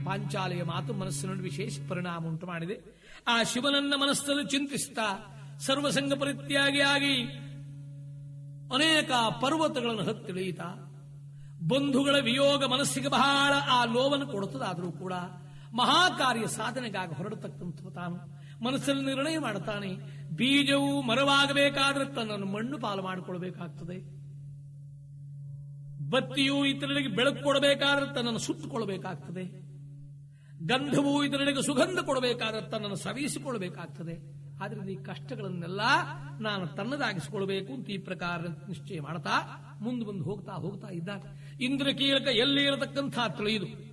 ಪಾಂಚಾಲಿಯ ಮಾತು ಮನಸ್ಸಿನಲ್ಲಿ ವಿಶೇಷ ಪರಿಣಾಮ ಉಂಟು ಮಾಡಿದೆ ಆ ಶಿವನನ್ನ ಮನಸ್ಸಲ್ಲಿ ಚಿಂತಿಸ್ತಾ ಸರ್ವಸಂಗ ಪರಿತ್ಯಾಗಿಯಾಗಿ ಅನೇಕ ಪರ್ವತಗಳನ್ನು ಹತ್ತಿಳಿಯಿತ ಬಂಧುಗಳ ವಿಯೋಗ ಮನಸ್ಸಿಗೆ ಬಹಳ ಆ ನೋವನ್ನು ಕೊಡುತ್ತದಾದರೂ ಕೂಡ ಮಹಾಕಾರ್ಯ ಸಾಧನೆಗಾಗಿ ಹೊರಡತಕ್ಕಂಥ ತಾನು ಮನಸ್ಸಲ್ಲಿ ನಿರ್ಣಯ ಮಾಡುತ್ತಾನೆ ಬೀಜವು ಮರವಾಗಬೇಕಾದ್ರೆ ತನ್ನನ್ನು ಮಣ್ಣು ಪಾಲು ಮಾಡಿಕೊಳ್ಬೇಕಾಗ್ತದೆ ಬತ್ತಿಯು ಇತರರಿಗೆ ಬೆಳಕು ಕೊಡಬೇಕಾದ್ರೆ ತನ್ನನ್ನು ಸುತ್ತುಕೊಳ್ಬೇಕಾಗ್ತದೆ ಗಂಧವು ಇತರರಿಗೆ ಸುಗಂಧ ಕೊಡಬೇಕಾದ್ರೆ ತನ್ನನ್ನು ಸವಿಸಿಕೊಳ್ಬೇಕಾಗ್ತದೆ ಆದ್ರಿಂದ ಈ ಕಷ್ಟಗಳನ್ನೆಲ್ಲ ನಾನು ತನ್ನದಾಗಿಸಿಕೊಳ್ಬೇಕು ಅಂತ ಈ ಪ್ರಕಾರ ನಿಶ್ಚಯ ಮಾಡ್ತಾ ಮುಂದೆ ಮುಂದೆ ಹೋಗ್ತಾ ಹೋಗ್ತಾ ಇದ್ದಾಗ ಇಂದ್ರಕೀಲಕ ಎಲ್ಲಿ ಇರತಕ್ಕಂಥ ತಿಳಿಯುದು